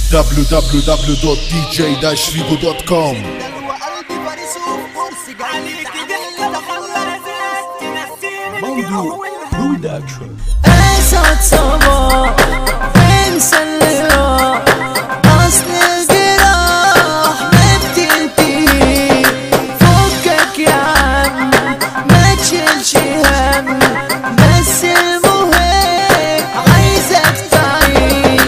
www.dj-figo.com وقلبي فريسوف كرسي جاي موضوع برودكشن اسعد صباح انسى اللي راح اصل الجراح ما بتنتهي فكك يا عم ما تشيلش هم بس المهم عايزك تعيش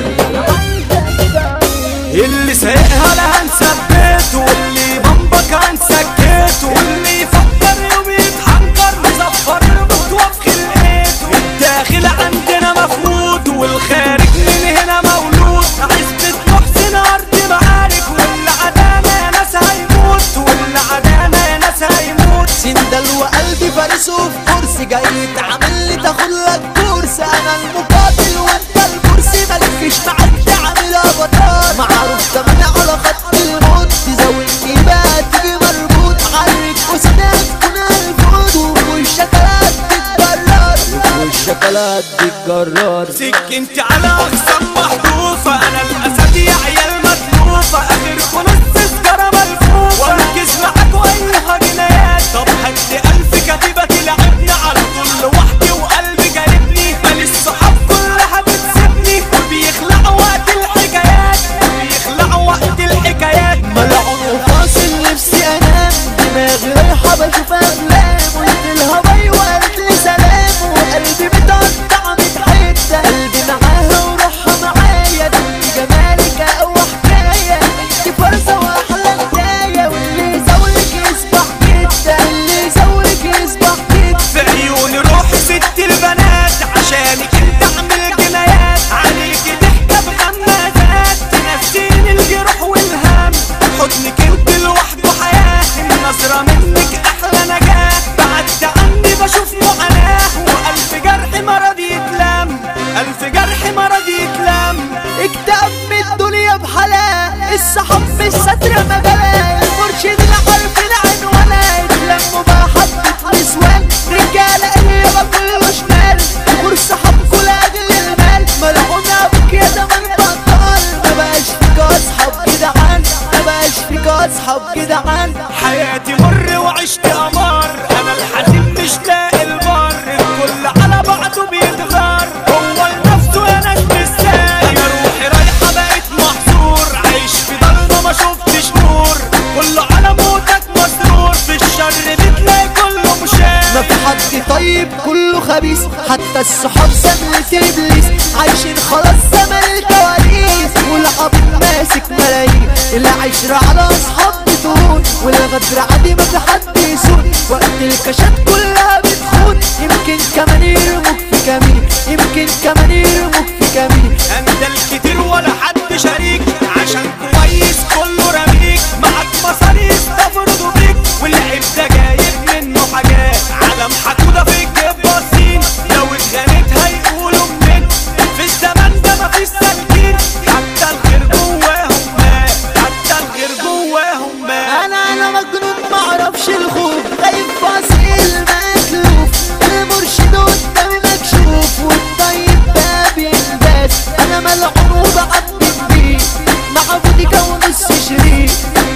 اللي سايقها لا هنثبته واللي بمبك هنسكته واللي يفكر يوم يتحنكر مزفر الموت في خلقته الداخل عندنا مفروض والخارج من هنا مولود عزبة محسن أرض معارك واللي عدانا يا ناس هيموت واللي عدانا يا ناس هيموت سندل وقلبي فريسوف كرسي جاي تعمل لي تاخد لك كورس انا المقاتل وانت الكرسي مالكش معدي عامل افاتار معروف كمان على خط الموت تزاولني بقى تيجي مربوط عرك وسناك كنا الفوت والشكلات تتجرر والشكلات تتجرر سكنت على اقسام محذوفة انا الاسد يا عيال متلوفة اخركم نص سجارة ملفوفة واركز معاك وايها جنايات طب هدي الف كتيبة تلعبني على طول لوحدي وقلبي جاربني ماليش صحاب كلها بتسيبني وبيخلعوا وقت الحكايات وبيخلعوا وقت الحكايات ملعون وفاصل نفسي انام دماغي رايحه بشوف افلام قلت لها باي وقالت لي سلام وقلبي متقطع من حته قلبي معاها وروحها معايا ده انت جمالك اقوى حكايه انت فرصه واحلى بدايه واللي يزولك يصبح جدا اللي يزولك يصبح جدا في عيوني روح ست البنات عشانك انت اعمل جنايات عليك ضحكة بغمازات تنسيني الجروح والهم حضنك انت لوحده حياة النظرة منك احلى نجاة بعدت عني بشوف معاناة والف جرح مرض يتلم الف جرح مرض يتلم اكتئب من الدنيا بحلاء الصحاب في الستر مجالات المرشد العارف العنوانات اتلموا بقى حبة نسوان رجالة قريبة كله شمال غور صحابكوا لأجل المال ملعون أبوك يا زمان بطال ما بقاش فيك أصحاب جدعان ما بقاش فيك أصحاب جدعان حياتي مر وعشت قمر انا الحزين مش لاقي البر الكل على بعضه بيتغار هو لنفسه يا ناس بالسايق انا روحي رايحه بقيت محظور عايش في ضلمه ما شفتش نور كله على موتك مسرور في الشر بتلاقي كله ما مشاة في حد طيب كله خبيث حتى الصحاب سملة ابليس عايشين خلاص زمن الكواليس والعبيط ماسك ملايين العشرة على اصحاب بتهون والغدر عادي ما في حد يسون وقت الكشات كلها بتخون يمكن كمان يرموك في كمين يمكن كمان يرموك في كمين اندل كتير ولا حد شريك عشان كويس كله رميك معاك مصاريف تفرضوا بيك واللعب ده جايب منه حاجات علم حكودة في الجيب باصين لو اتغنيت هيقولوا منك في الزمن ده مفيش سالكين حتى الخير جواهم مات حتى الخير جواهم مات انا انا مجنون معرفش الخوف خايف فاصل مألوف المرشد قدامي مكشوف والطيب ده بينبات انا ملعون وبعبي بيه مع بوديكا ونص شريك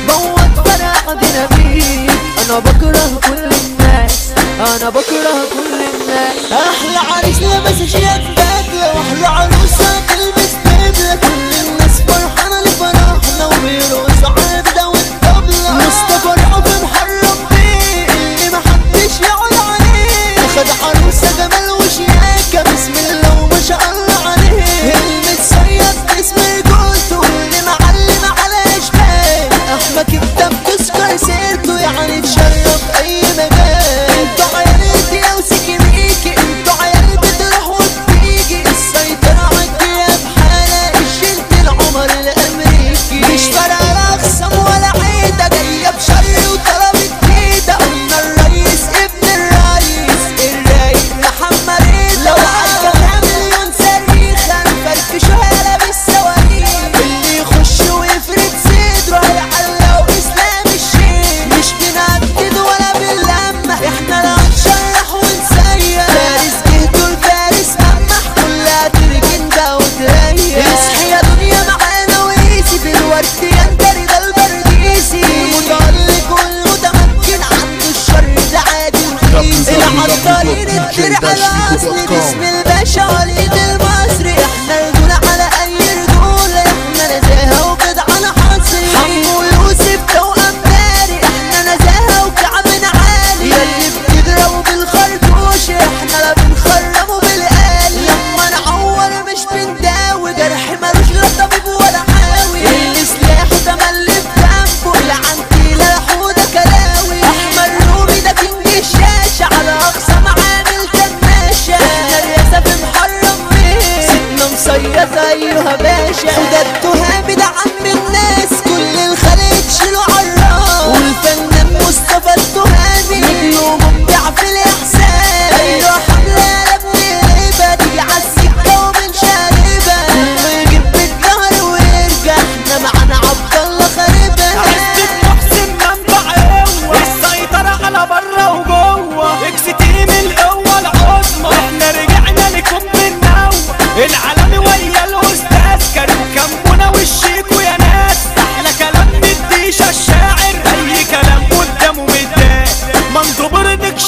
بوت فرع ديناميت انا بكره كل الناس انا بكره كل الناس احلى عريس لابس اشياء بدله واحلى عروسه تلبس بدله كل الناس فرحانه لفرحنا وبيرقصوا عابده والطبله مصطفى الحب محرم بيه اللي محدش يقعد عليه اخد عروسه جمال وشياكه بسم الله وما شاء الله عليه المتصيد باسم رجولته واللي معلم على اشبال احمد كبده بتذكر سيرته يعني تشرف اي مجال انتوا عيال يا وسكنيكي انتوا عيال بتروحوا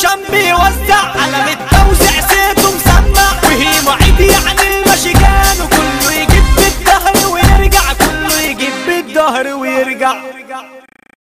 عشان بيوزع على